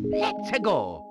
Let's go!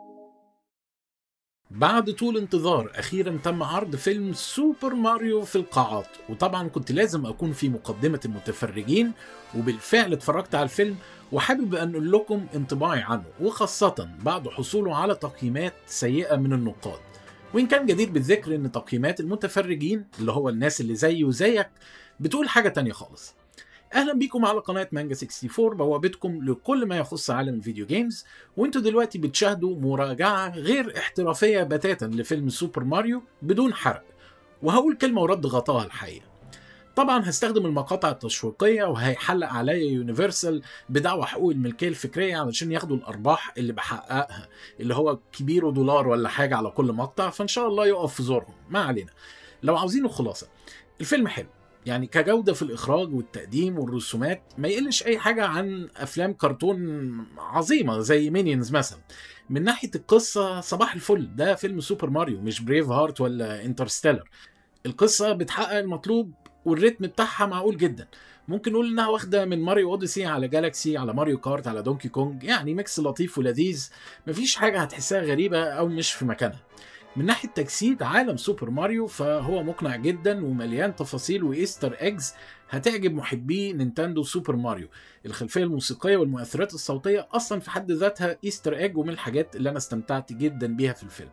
بعد طول انتظار اخيرا تم عرض فيلم سوبر ماريو في القاعات وطبعا كنت لازم اكون في مقدمه المتفرجين وبالفعل اتفرجت على الفيلم وحابب ان اقول لكم انطباعي عنه وخاصه بعد حصوله على تقييمات سيئه من النقاد وان كان جدير بالذكر ان تقييمات المتفرجين اللي هو الناس اللي زيي وزيك بتقول حاجه تانية خالص اهلا بيكم على قناه مانجا 64 بوابتكم لكل ما يخص عالم الفيديو جيمز وانتوا دلوقتي بتشاهدوا مراجعه غير احترافيه بتاتا لفيلم سوبر ماريو بدون حرق وهقول كلمه ورد غطاها الحقيقه طبعا هستخدم المقاطع التشويقيه وهيحلق عليا يونيفرسال بدعوى حقوق الملكيه الفكريه علشان ياخدوا الارباح اللي بحققها اللي هو كبيره دولار ولا حاجه على كل مقطع فان شاء الله يقف في زورهم ما علينا لو عاوزين الخلاصه الفيلم حلو يعني كجودة في الإخراج والتقديم والرسومات ما يقلش أي حاجة عن أفلام كرتون عظيمة زي مينيونز مثلا من ناحية القصة صباح الفل ده فيلم سوبر ماريو مش بريف هارت ولا انترستيلر القصة بتحقق المطلوب والريتم بتاعها معقول جدا ممكن نقول انها واخده من ماريو اوديسي على جالاكسي على ماريو كارت على دونكي كونج يعني ميكس لطيف ولذيذ مفيش حاجه هتحسها غريبه او مش في مكانها من ناحيه تجسيد عالم سوبر ماريو فهو مقنع جدا ومليان تفاصيل وايستر ايجز هتعجب محبي نينتندو سوبر ماريو الخلفيه الموسيقيه والمؤثرات الصوتيه اصلا في حد ذاتها ايستر ايج ومن الحاجات اللي انا استمتعت جدا بيها في الفيلم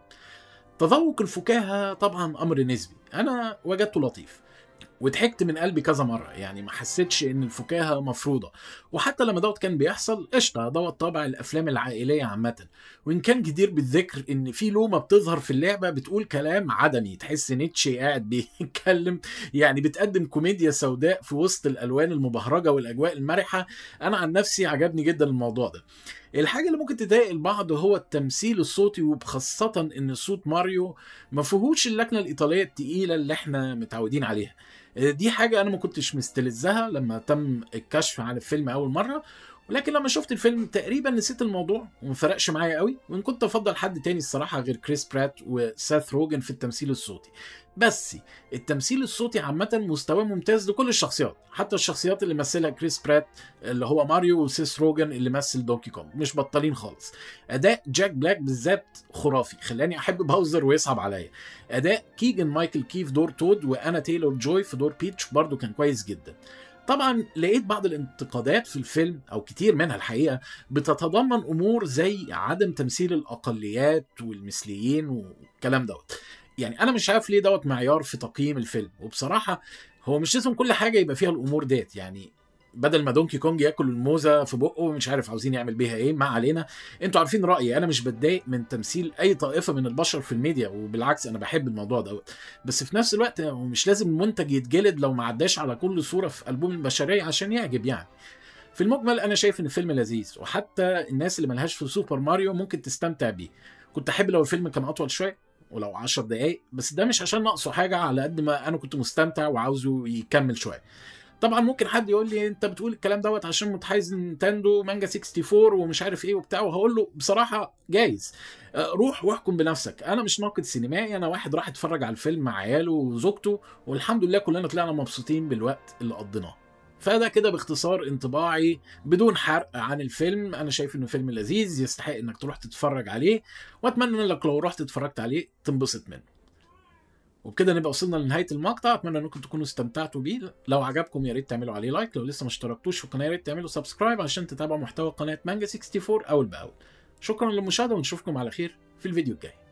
تذوق الفكاهه طبعا امر نسبي انا وجدته لطيف وضحكت من قلبي كذا مره يعني ما حسيتش ان الفكاهه مفروضه وحتى لما دوت كان بيحصل قشطه دوت طابع الافلام العائليه عامه وان كان جدير بالذكر ان في لومه بتظهر في اللعبه بتقول كلام عدمي تحس نيتشه قاعد بيتكلم يعني بتقدم كوميديا سوداء في وسط الالوان المبهرجه والاجواء المرحه انا عن نفسي عجبني جدا الموضوع ده الحاجه اللي ممكن تضايق البعض هو التمثيل الصوتي وبخاصه ان صوت ماريو ما فيهوش اللكنه الايطاليه التقيله اللي احنا متعودين عليها دي حاجه انا ما كنتش مستلذها لما تم الكشف عن الفيلم اول مره ولكن لما شفت الفيلم تقريبا نسيت الموضوع وما فرقش معايا قوي وان كنت افضل حد تاني الصراحه غير كريس برات وساث روجن في التمثيل الصوتي بس التمثيل الصوتي عامة مستواه ممتاز لكل الشخصيات حتى الشخصيات اللي مثلها كريس برات اللي هو ماريو وسيس روجن اللي مثل دونكي كونج مش بطالين خالص أداء جاك بلاك بالذات خرافي خلاني أحب باوزر ويصعب عليا أداء كيجن مايكل كيف دور تود وأنا تايلور جوي في دور بيتش برضو كان كويس جدا طبعا لقيت بعض الانتقادات في الفيلم او كتير منها الحقيقه بتتضمن امور زي عدم تمثيل الاقليات والمثليين والكلام دوت يعني انا مش عارف ليه دوت معيار في تقييم الفيلم وبصراحه هو مش لازم كل حاجه يبقى فيها الامور ديت يعني بدل ما دونكي كونج ياكل الموزه في بقه مش عارف عاوزين يعمل بيها ايه ما علينا انتوا عارفين رايي انا مش بتضايق من تمثيل اي طائفه من البشر في الميديا وبالعكس انا بحب الموضوع دوت بس في نفس الوقت مش لازم المنتج يتجلد لو ما عداش على كل صوره في البوم البشريه عشان يعجب يعني في المجمل انا شايف ان الفيلم لذيذ وحتى الناس اللي ملهاش في سوبر ماريو ممكن تستمتع بيه كنت احب لو الفيلم كان اطول شويه ولو 10 دقايق بس ده مش عشان ناقصه حاجه على قد ما انا كنت مستمتع وعاوزه يكمل شويه طبعا ممكن حد يقول لي انت بتقول الكلام دوت عشان متحيز نينتندو مانجا 64 ومش عارف ايه وبتاع وهقول له بصراحه جايز روح واحكم بنفسك انا مش ناقد سينمائي انا واحد راح اتفرج على الفيلم مع عياله وزوجته والحمد لله كلنا طلعنا مبسوطين بالوقت اللي قضيناه فده كده باختصار انطباعي بدون حرق عن الفيلم انا شايف انه فيلم لذيذ يستحق انك تروح تتفرج عليه واتمنى انك لو رحت اتفرجت عليه تنبسط منه وبكده نبقى وصلنا لنهايه المقطع اتمنى انكم تكونوا استمتعتوا بيه لو عجبكم يا ريت تعملوا عليه لايك لو لسه ما اشتركتوش في القناه يا ريت تعملوا سبسكرايب عشان تتابعوا محتوى قناه مانجا 64 اول باول شكرا للمشاهده ونشوفكم على خير في الفيديو الجاي